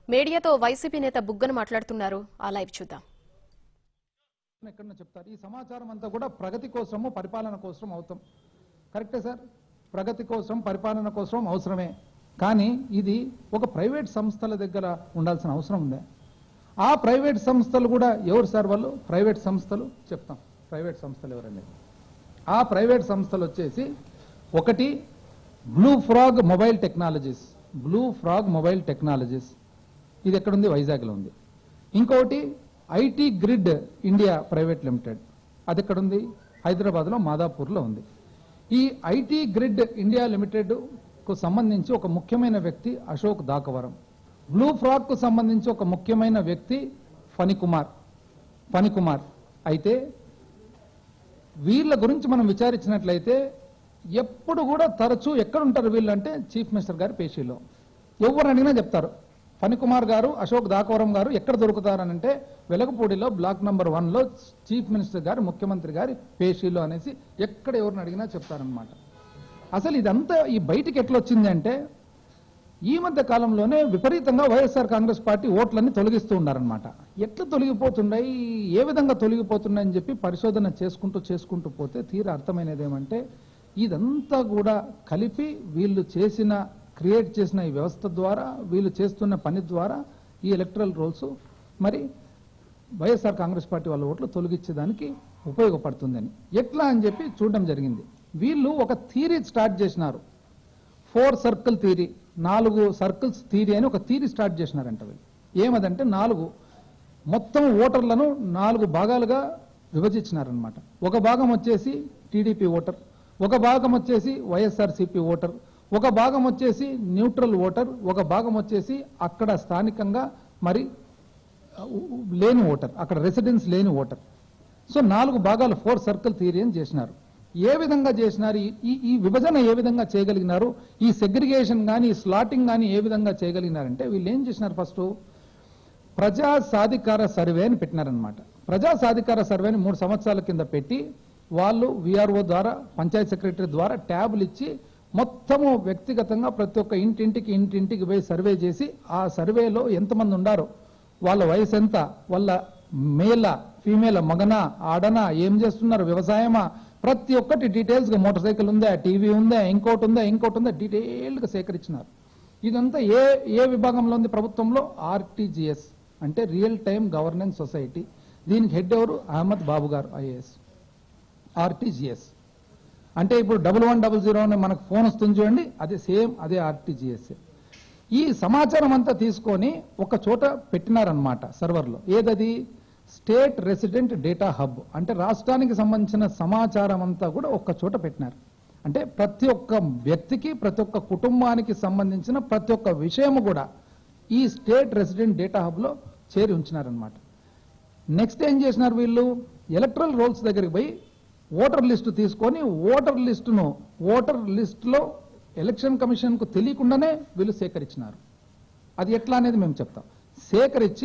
మీడియాతో వైసీపీ నేత బుగ్గన మాట్లాడుతున్నారు ఆ లైవ్ చూద్దాం ఎక్కడన్నా చెప్తారు ఈ సమాచారం అంతా కూడా ప్రగతి కోసము పరిపాలన కోసం అవుతాం కరెక్టే సార్ ప్రగతి కోసం పరిపాలన కోసం అవసరమే కానీ ఇది ఒక ప్రైవేట్ సంస్థల దగ్గర ఉండాల్సిన అవసరం ఉందే ఆ ప్రైవేట్ సంస్థలు కూడా ఎవరు సార్ వాళ్ళు ప్రైవేట్ సంస్థలు చెప్తాం ప్రైవేట్ సంస్థలు ఎవరండి ఆ ప్రైవేట్ సంస్థలు వచ్చేసి ఒకటి blue frog mobile technologies blue frog mobile technologies ఇది ఎక్కడుంది వైజాగ్లో ఉంది ఇంకొకటి IT grid India private limited అది ఎక్కడుంది హైదరాబాద్లో మాదాపూర్లో ఉంది ఈ ఐటీ గ్రిడ్ ఇండియా లిమిటెడ్ కు సంబంధించి ఒక ముఖ్యమైన వ్యక్తి అశోక్ దాకవరం బ్లూ ఫ్రాగ్ కు సంబంధించి ఒక ముఖ్యమైన వ్యక్తి ఫణికుమార్ ఫణికుమార్ అయితే వీళ్ళ గురించి మనం విచారించినట్లయితే ఎప్పుడు కూడా తరచూ ఎక్కడ ఉంటారు వీళ్ళు అంటే చీఫ్ మినిస్టర్ గారి పేషీలో ఎవరు అడిగినా చెప్తారు ఫణికుమార్ గారు అశోక్ దాకవరం గారు ఎక్కడ దొరుకుతారనంటే వెలగపూడిలో బ్లాక్ నంబర్ వన్ లో చీఫ్ మినిస్టర్ గారు ముఖ్యమంత్రి గారి పేషీలో అనేసి ఎక్కడ ఎవరిని అడిగినా చెప్తారనమాట అసలు ఇదంతా ఈ బయటికి ఎట్లా వచ్చింది అంటే ఈ మధ్య కాలంలోనే విపరీతంగా వైఎస్ఆర్ కాంగ్రెస్ పార్టీ ఓట్లన్నీ తొలగిస్తూ ఉన్నారనమాట ఎట్లా తొలగిపోతున్నాయి ఏ విధంగా తొలగిపోతున్నాయి అని చెప్పి పరిశోధన చేసుకుంటూ చేసుకుంటూ పోతే తీర అర్థమైనది ఏమంటే ఇదంతా కూడా కలిపి వీళ్ళు చేసిన క్రియేట్ చేసిన ఈ వ్యవస్థ ద్వారా వీళ్ళు చేస్తున్న పని ద్వారా ఈ ఎలక్ట్రల్ రోల్స్ మరి వైఎస్ఆర్ కాంగ్రెస్ పార్టీ వాళ్ళ ఓట్లు తొలగించేదానికి ఉపయోగపడుతుందని ఎట్లా అని చెప్పి చూడడం జరిగింది వీళ్ళు ఒక థీరీ స్టార్ట్ చేసినారు ఫోర్ సర్కిల్ థీరీ నాలుగు సర్కిల్స్ థీరీ అని ఒక థీరీ స్టార్ట్ చేసినారంట వీళ్ళు ఏమదంటే నాలుగు మొత్తం ఓటర్లను నాలుగు భాగాలుగా విభజించినారనమాట ఒక భాగం వచ్చేసి టీడీపీ ఓటర్ ఒక భాగం వచ్చేసి వైఎస్ఆర్సీపీ ఓటర్ ఒక భాగం వచ్చేసి న్యూట్రల్ ఓటర్ ఒక భాగం వచ్చేసి అక్కడ స్థానికంగా మరి లేని ఓటర్ అక్కడ రెసిడెన్స్ లేని ఓటర్ సో నాలుగు భాగాలు ఫోర్ సర్కిల్ థియరీ అని చేసినారు ఏ విధంగా చేసినారు ఈ- ఈ ఈ విభజన ఏ విధంగా చేయగలిగినారు ఈ సెగ్రిగేషన్ కానీ ఈ స్లాటింగ్ కానీ ఏ విధంగా చేయగలిగినారంటే వీళ్ళు ఏం చేసినారు ఫస్ట్ ప్రజా సాధికార సర్వే అని పెట్టినారనమాట ప్రజా సాధికార సర్వేని మూడు సంవత్సరాల కింద పెట్టి వాళ్ళు విఆర్ఓ ద్వారా పంచాయత్ సెక్రటరీ ద్వారా ట్యాబులు ఇచ్చి మొత్తము వ్యక్తిగతంగా ప్రతి ఒక్క ఇంటింటికి ఇంటింటికి పోయి సర్వే చేసి ఆ సర్వేలో ఎంతమంది ఉండారో వాళ్ళ వయసు ఎంత వాళ్ళ మేల ఫీమేల్ మగన ఆడన ఏం చేస్తున్నారు వ్యవసాయమా ప్రతి ఒక్కటి డీటెయిల్స్ గా మోటార్ సైకిల్ ఉందా టీవీ ఉందా ఇంకోటి ఉందా ఇంకోటి ఉందా డీటెయిల్డ్ గా సేకరించినారు ఇదంతా ఏ ఏ విభాగంలో ఉంది ప్రభుత్వంలో ఆర్టీజీఎస్ అంటే రియల్ టైమ్ గవర్నెన్స్ సొసైటీ దీనికి హెడ్ ఎవరు అహ్మద్ బాబు గారు ఐఏఎస్ ఆర్టీజీఎస్ అంటే ఇప్పుడు డబుల్ వన్ డబుల్ జీరో అని మనకు ఫోన్ వస్తుంది చూడండి అదే సేమ్ అదే ఆర్టీజీఎస్ ఈ సమాచారం అంతా తీసుకొని ఒక చోట పెట్టినారనమాట సర్వర్లో ఏదది స్టేట్ రెసిడెంట్ డేటా హబ్ అంటే రాష్ట్రానికి సంబంధించిన సమాచారం అంతా కూడా ఒక్క చోట పెట్టినారు అంటే ప్రతి ఒక్క వ్యక్తికి ప్రతి ఒక్క కుటుంబానికి సంబంధించిన ప్రతి ఒక్క విషయము కూడా ఈ స్టేట్ రెసిడెంట్ డేటా హబ్లో చేరి ఉంచినారనమాట నెక్స్ట్ ఏం చేసినారు వీళ్ళు ఎలక్ట్రల్ రోల్స్ దగ్గరికి పోయి ఓటర్ లిస్టు తీసుకొని ఓటర్ లిస్టును ఓటర్ లిస్టులో ఎలక్షన్ కమిషన్కు తెలియకుండానే వీళ్ళు సేకరించినారు అది ఎట్లా అనేది మేము చెప్తాం సేకరించి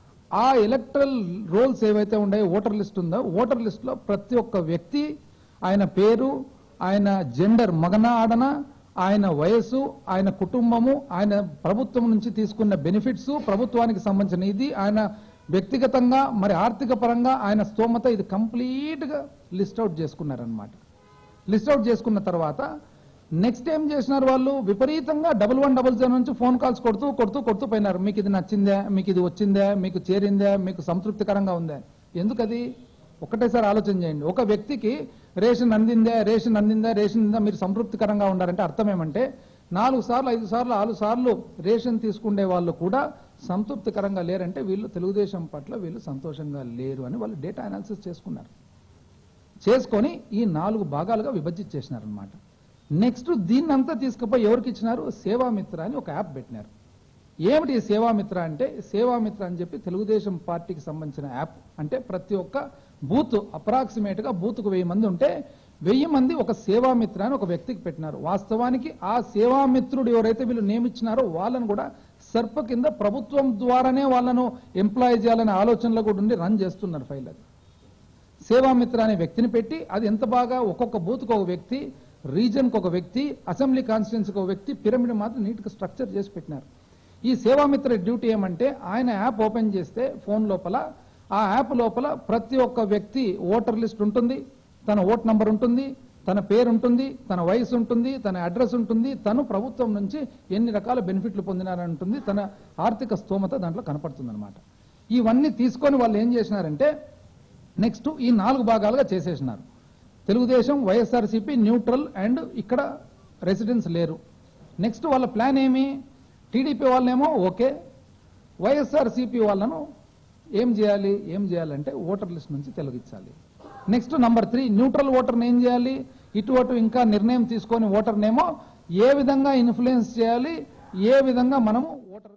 ఆ ఎలక్ట్రల్ రోల్స్ ఏవైతే ఉన్నాయో ఓటర్ లిస్ట్ ఉందో ఓటర్ లిస్టులో ప్రతి ఒక్క వ్యక్తి ఆయన పేరు ఆయన జెండర్ మగన ఆడన ఆయన వయస్సు ఆయన కుటుంబము ఆయన ప్రభుత్వం నుంచి తీసుకున్న బెనిఫిట్స్ ప్రభుత్వానికి సంబంధించిన ఇది ఆయన వ్యక్తిగతంగా మరి ఆర్థిక పరంగా ఆయన స్తోమత ఇది కంప్లీట్ గా లిస్ట్ అవుట్ చేసుకున్నారనమాట లిస్ట్ అవుట్ చేసుకున్న తర్వాత నెక్స్ట్ ఏం చేసినారు వాళ్ళు విపరీతంగా డబుల్ వన్ డబుల్ జీరో నుంచి ఫోన్ కాల్స్ కొడుతూ కొడుతూ కొడుతూ పోయినారు మీకు ఇది నచ్చిందా మీకు ఇది వచ్చిందా మీకు చేరిందా మీకు సంతృప్తికరంగా ఉందా ఎందుకది ఒకటేసారి ఆలోచన చేయండి ఒక వ్యక్తికి రేషన్ అందిందా రేషన్ అందిందా రేషన్ అందిందా మీరు సంతృప్తికరంగా ఉండారంటే అర్థం ఏమంటే నాలుగు సార్లు ఐదు సార్లు ఆరు సార్లు రేషన్ తీసుకునే వాళ్ళు కూడా సంతృప్తికరంగా లేరంటే వీళ్ళు తెలుగుదేశం పట్ల వీళ్ళు సంతోషంగా లేరు అని వాళ్ళు డేటా అనాలిసిస్ చేసుకున్నారు చేసుకొని ఈ నాలుగు భాగాలుగా విభజించేసినారనమాట నెక్స్ట్ దీన్నంతా తీసుకుపోయి ఎవరికి ఇచ్చినారు సేవామిత్ర అని ఒక యాప్ పెట్టినారు ఏమిటి ఈ సేవామిత్ర అంటే సేవామిత్ర అని చెప్పి తెలుగుదేశం పార్టీకి సంబంధించిన యాప్ అంటే ప్రతి ఒక్క బూత్ అప్రాక్సిమేట్ గా బూత్ కు వెయ్యి మంది ఉంటే వెయ్యి మంది ఒక సేవామిత్ర అని ఒక వ్యక్తికి పెట్టినారు వాస్తవానికి ఆ సేవామిత్రుడు ఎవరైతే వీళ్ళు నియమించినారో వాళ్ళను కూడా సర్ప కింద ప్రభుత్వం ద్వారానే వాళ్ళను ఎంప్లాయ్ చేయాలనే ఆలోచనలో కూడా ఉండి రన్ చేస్తున్నారు ఫైల్ అది సేవామిత్ర అనే వ్యక్తిని పెట్టి అది ఎంత బాగా ఒక్కొక్క బూత్కి ఒక వ్యక్తి రీజన్కి ఒక వ్యక్తి అసెంబ్లీ కాన్స్టిట్యున్సీకి ఒక వ్యక్తి పిరమిడ్ మాత్రం నీట్గా స్ట్రక్చర్ చేసి పెట్టినారు ఈ సేవామిత్ర డ్యూటీ ఏమంటే ఆయన యాప్ ఓపెన్ చేస్తే ఫోన్ లోపల ఆ యాప్ లోపల ప్రతి ఒక్క వ్యక్తి ఓటర్ లిస్ట్ ఉంటుంది తన ఓట్ నంబర్ ఉంటుంది తన పేరు ఉంటుంది తన వయసు ఉంటుంది తన అడ్రస్ ఉంటుంది తను ప్రభుత్వం నుంచి ఎన్ని రకాల బెనిఫిట్లు పొందినారని ఉంటుంది తన ఆర్థిక స్తోమత దాంట్లో కనపడుతుంది ఇవన్నీ తీసుకొని వాళ్ళు ఏం చేసినారంటే నెక్స్ట్ ఈ నాలుగు భాగాలుగా చేసేసినారు తెలుగుదేశం వైఎస్ఆర్సీపీ న్యూట్రల్ అండ్ ఇక్కడ రెసిడెన్స్ లేరు నెక్స్ట్ వాళ్ళ ప్లాన్ ఏమి టీడీపీ వాళ్ళేమో ఓకే వైఎస్ఆర్సీపీ వాళ్ళను ఏం చేయాలి ఏం చేయాలంటే ఓటర్ లిస్ట్ నుంచి తొలగించాలి నెక్స్ట్ నంబర్ త్రీ న్యూట్రల్ ఓటర్ని ఏం చేయాలి ఇటు అటు ఇంకా నిర్ణయం తీసుకొని ఓటర్నేమో ఏ విధంగా ఇన్ఫ్లుయెన్స్ చేయాలి ఏ విధంగా మనము ఓటర్